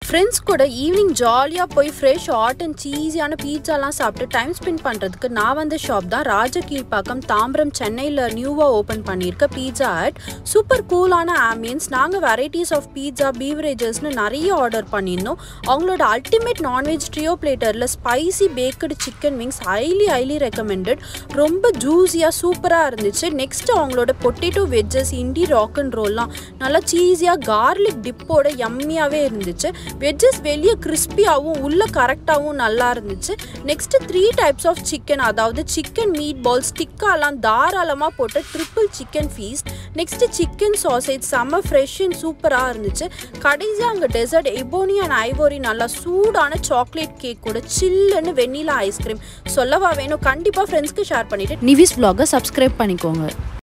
friends கூட evening ஜாலியாக போய் ஃப்ரெஷ் ஹாட் அண்ட் சீஸியான பீட்சாலாம் சாப்பிட்டு டைம் ஸ்பெண்ட் பண்ணுறதுக்கு நான் வந்த ஷாப் தான் ராஜகீழ்ப்பாக்கம் தாம்பரம் சென்னையில் நியூவாக ஓப்பன் பண்ணியிருக்க பீட்சா ஹட் சூப்பர் கூலான ஆம்பியன்ஸ் நாங்கள் வெரைட்டிஸ் ஆஃப் பீட்சா பீவரேஜஸ்னு நிறைய ஆர்டர் பண்ணியிருந்தோம் அவங்களோட அல்டிமேட் நான்வெஜ் ட்ரியோ பிளேட்டரில் spicy baked chicken wings highly highly recommended ரொம்ப ஜூஸியாக சூப்பராக இருந்துச்சு நெக்ஸ்ட் அவங்களோட பொட்டேட்டோ வெஜ்ஜஸ் இண்டி ராக் அண்ட் ரோல்லாம் நல்லா சீஸியாக கார்லிக் டிப்போட யம்மியாகவே இருந்துச்சு வெஜ்ஜஸ் வெளியே கிறிஸ்பியாகவும் உள்ளே கரெக்டாகவும் நல்லா இருந்துச்சு next three types of chicken அதாவது சிக்கன் மீட் பால் ஸ்டிக்காலாம் தாராளமாக போட்ட triple chicken feast next chicken sausage செம்ம ஃப்ரெஷ் அண்ட் சூப்பராக இருந்துச்சு கடைசியாக அங்கே டெசர்ட் எபோனி அண்ட் ஐவோரி நல்லா சூடான சாக்லேட் கேக் கூட சில்லுன்னு வெண்ணிலா ஐஸ்கிரீம் சொல்லவா வேணும் கண்டிப்பாக ஃப்ரெண்ட்ஸ்க்கு ஷேர் பண்ணிவிட்டு நிவிஸ் vlog-அ சப்ஸ்கிரைப் பண்ணிக்கோங்க